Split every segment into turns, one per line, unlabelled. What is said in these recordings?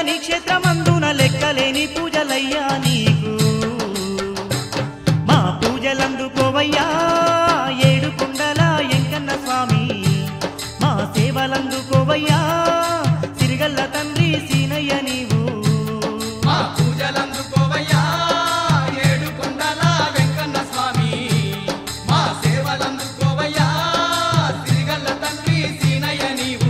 నీ క్షేత్రమందున లెక్కలేని పూజలయ్యా నీకు మా పూజలందుకోవయ్యా ఏడు కొండల ఎంకన్న స్వామి మా సేవలందుకోవయ్యా సిరిగల్ల తండ్రి సీనయ్య నీవు
మా పూజలందుకోవయ్యా ఏడు కొండల వెంకన్న స్వామి మా సేవలందుకోవయ్యా సిరిగల్ల తండ్రి సీనయ్య నీవు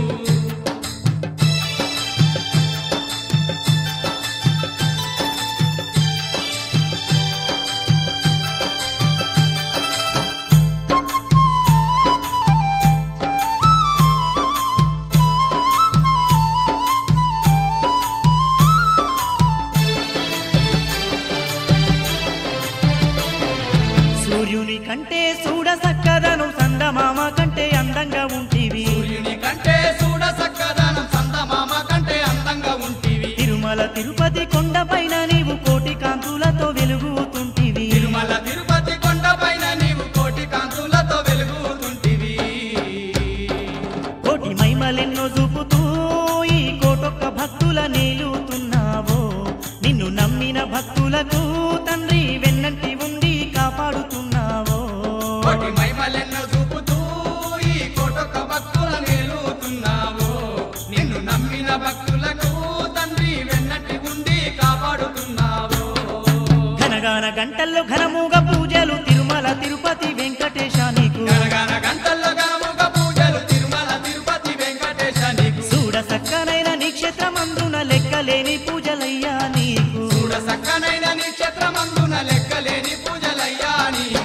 సూర్యుని కంటే చూడ సక్కదను సందమామ కంటే అందంగా ఉంటివి
సూర్యుని కంటే చూడ సక్కదనం సందమామ కంటే అందంగా ఉంటివి
తిరుమల తిరుపతి కొండపైన నీవు కోటి కాంతులతో వెలుగుతుంటివి
తిరుమల తిరుపతి కొండపైన నీవు కోటి కాంతులతో వెలుగుతుంటివి
కోటి మైమలెన్నో చూపుతూ ఈ కోటొక్క భక్తుల నేలుతున్నావో నిన్ను నమ్మిన భక్తులకు తండ్రి వెన్నంటి ఉండి కాపాడుతున్నావో
కోటి మహిమలెన్నో చూపుతూ ఈ కోటొక్క భక్తుల నేలుతున్నావు నిన్ను నమ్మిన భక్తులకు తండ్రి వెన్నట్టి ఉండి కాపాడుతున్నావు
ఘనగాన గంటల్లో ఘనముగా పూజలు తిరుమల తిరుపతి వెంకటేశ నీకు
గనగన గంటల్లో గనముగ పూజలు తిరుమల తిరుపతి వెంకటేశ నీకు
చూడ సక్కనైన నీ క్షేత్రమందున లెక్కలేని పూజలయ్యా నీకు
చూడ సక్కనైన నక్షత్రమందున లెక్కలేని పూజలయ్యా నీకు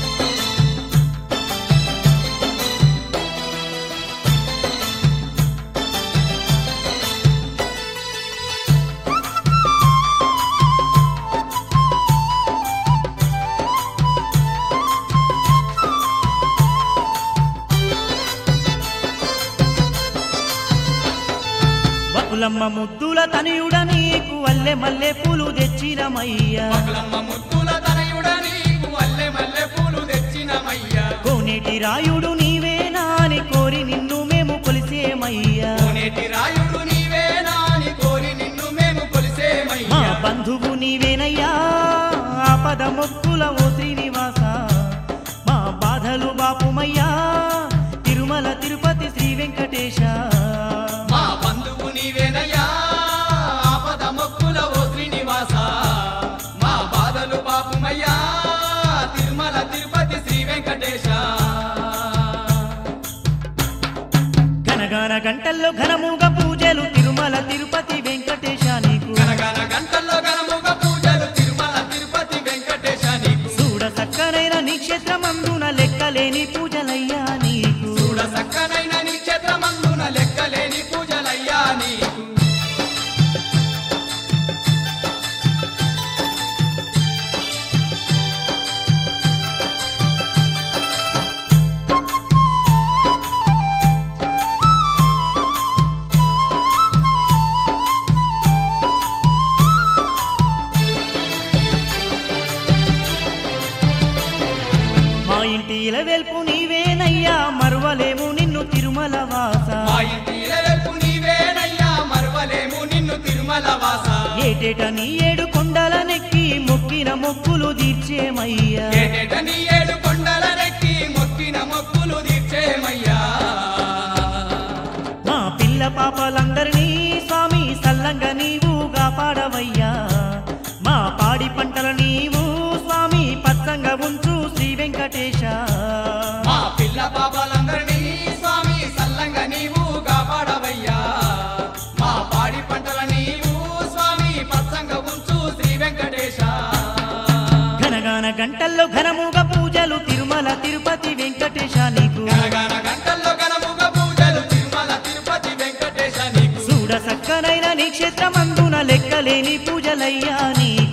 బకులమ్మ ముద్దుల తనయుడ నీకు వల్లె మల్లె పూలు తెచ్చినమయ్యా
పగలమ్మ ముత్తుల తనయుడ నీకు మల్లె మల్లె పూలు తెచ్చినమయ్యా
కోనేటి రాయుడు నీవేనా అని కోరి నిన్ను మేము కొలిసేమయ్యా
కోనేటి రాయుడు నీవేనా అని కోరి నిన్ను మేము
మా
కొలిసేమయ్యా
బంధువు నీవేనయ్యా ఆపద మొక్కుల ఓ శ్రీనివాస మా బాధలు బాపుమయ్యా తిరుమల తిరుపతి శ్రీ వెంకటేశ
మా బంధువు నీవేనయ్యా ఆపద మొక్కుల ఓ శ్రీనివాస మా బాధలు పాపమయ్యా తిరుమల తిరుపతి శ్రీ వెంకటేశ
ఘనగాన గంటల్లో ఘనముగా పూజలు తిరుమల తిరుపతి వెంకటేశ నీకు
గనగన గంటల్లో గనముగ పూజలు తిరుమల తిరుపతి వెంకటేశ నీకు
చూడ సక్కనైన నీ క్షేత్రమందున లెక్కలేని పూజలయ్యా నీకు
చూడ సక్కనైన నీ క్షేత్రమందున లెక్కలేని పూజలయ్యా నీకు
మా ఇంటి ఇలవెల్పు నీవేనయ్యా మరువలేము నిన్ను తిరుమల వాస
మా ఇంటి ఇలవెల్పు నీవేనయ్యా మరువలేము నిన్ను తిరుమల వాస
ఏటేట నీ ఏడు కొండల నెక్కి మొక్కిన మొక్కులు తీర్చేమయ్యా
ఏటేట నీ ఏడు కొండల నెక్కి మొక్కిన మొక్కులు తీర్చేమయ్యా
మా పిల్ల పాపలందరినీ స్వామి సల్లంగా నీవు కాపాడవయ్యా మా పాడి పంటల నీవు స్వామి పచ్చంగా ఉంచు శ్రీ వెంకటేశ
మా పిల్ల పాపాలందరినీ స్వామి సల్లంగా నీవు కాపాడవయ్యా మా పాడి పంటల నీవు స్వామి పచ్చంగా ఉంచు శ్రీ వెంకటేశ
ఘనగాన గంటల్లో ఘనముగా పూజలు తిరుమల తిరుపతి వెంకటేశ నీకు
గనగన గంటల్లో గనముగ పూజలు తిరుమల తిరుపతి వెంకటేశ నీకు
చూడ సక్కనైన నీ క్షేత్రమందున లెక్కలేని పూజలయ్యా నీకు